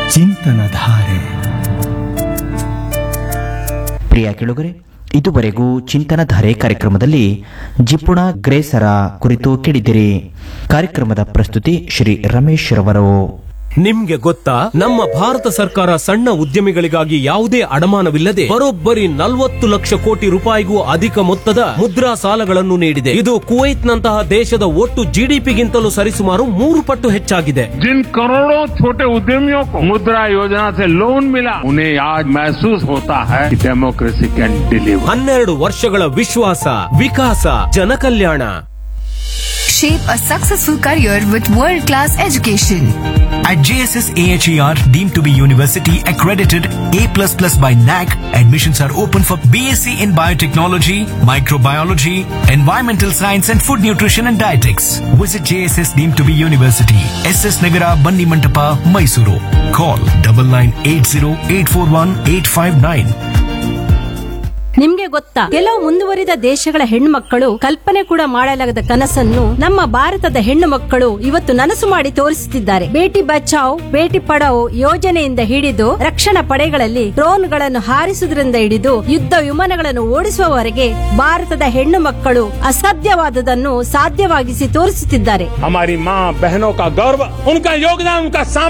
ಚಿಂತನ ಧಾರೆ ಪ್ರಿಯ ಕೇಳುಗರೆ ಇದುವರೆಗೂ ಚಿಂತನ ಧಾರೆ ಕಾರ್ಯಕ್ರಮದಲ್ಲಿ ಜಿಪುಣ ಗ್ರೇಸರ ಕುರಿತು ಕೇಳಿದಿರಿ ಕಾರ್ಯಕ್ರಮದ ಪ್ರಸ್ತುತಿ ಶ್ರೀ ರಮೇಶ್ ರವರು ನಿಮ್ಗೆ ಗೊತ್ತಾ ನಮ್ಮ ಭಾರತ ಸರ್ಕಾರ ಸಣ್ಣ ಉದ್ಯಮಿಗಳಿಗಾಗಿ ಯಾವುದೇ ಅಡಮಾನವಿಲ್ಲದೆ ಬರೋಬ್ಬರಿ ನಲವತ್ತು ಲಕ್ಷ ಕೋಟಿ ರೂಪಾಯಿಗೂ ಅಧಿಕ ಮೊತ್ತದ ಮುದ್ರಾ ಸಾಲಗಳನ್ನು ನೀಡಿದೆ ಇದು ಕುವೈಟ್ನಂತಹ ದೇಶದ ಒಟ್ಟು ಜಿಡಿಪಿಗಿಂತಲೂ ಸರಿಸುಮಾರು ಮೂರು ಪಟ್ಟು ಹೆಚ್ಚಾಗಿದೆ जिन करोड़ों छोटे उद्यमियों को मुद्रा योजना से लोन मिला उन्हें आज महसूस होता है कि डेमोक्रेसी कैन डिलीवर ಹನ್ನೆರಡು ವರ್ಷಗಳ ವಿಶ್ವಾಸ ವಿಕಾಸ ಜನಕಲ್ಯಾಣ Shape a successful career with world class education. At JSS AHER, deemed to be university accredited A++ by NAC, admissions are open for BSc in biotechnology, microbiology, environmental science and food nutrition and dietetics. Visit JSS deemed to be university, SS Nagara, Banni Mantapa, Mysuru. Call 9980841859. ನಿಮ್ಗೆ ಗೊತ್ತಾ ಕೆಲವು ಮುಂದುವರಿದ ದೇಶಗಳ ಹೆಣ್ಣುಮಕ್ಕಳು ಕಲ್ಪನೆ ಕೂಡ ಮಾಡಲಾಗದ ಕನಸನ್ನು ನಮ್ಮ ಭಾರತದ ಹೆಣ್ಣು ಮಕ್ಕಳು ಇವತ್ತು ನನಸು ಮಾಡಿ ತೋರಿಸುತ್ತಿದ್ದಾರೆ ಬೇಟಿ ಬಚಾವ್ ಬೇಟಿ ಪಡಾವ್ ಯೋಜನೆಯಿಂದ ಹಿಡಿದು ರಕ್ಷಣಾ ಪಡೆಗಳಲ್ಲಿ ಡ್ರೋನ್ಗಳನ್ನು ಹಾರಿಸುವುದರಿಂದ ಹಿಡಿದು ಯುದ್ಧ ವಿಮಾನಗಳನ್ನು ಓಡಿಸುವವರೆಗೆ ಭಾರತದ ಹೆಣ್ಣು ಮಕ್ಕಳು ಅಸಾಧ್ಯವಾದದನ್ನು ಸಾಧ್ಯವಾಗಿಸಿ ತೋರಿಸುತ್ತಿದ್ದಾರೆ हमारी माँ बहनों का गौरव उनका योगदान उनका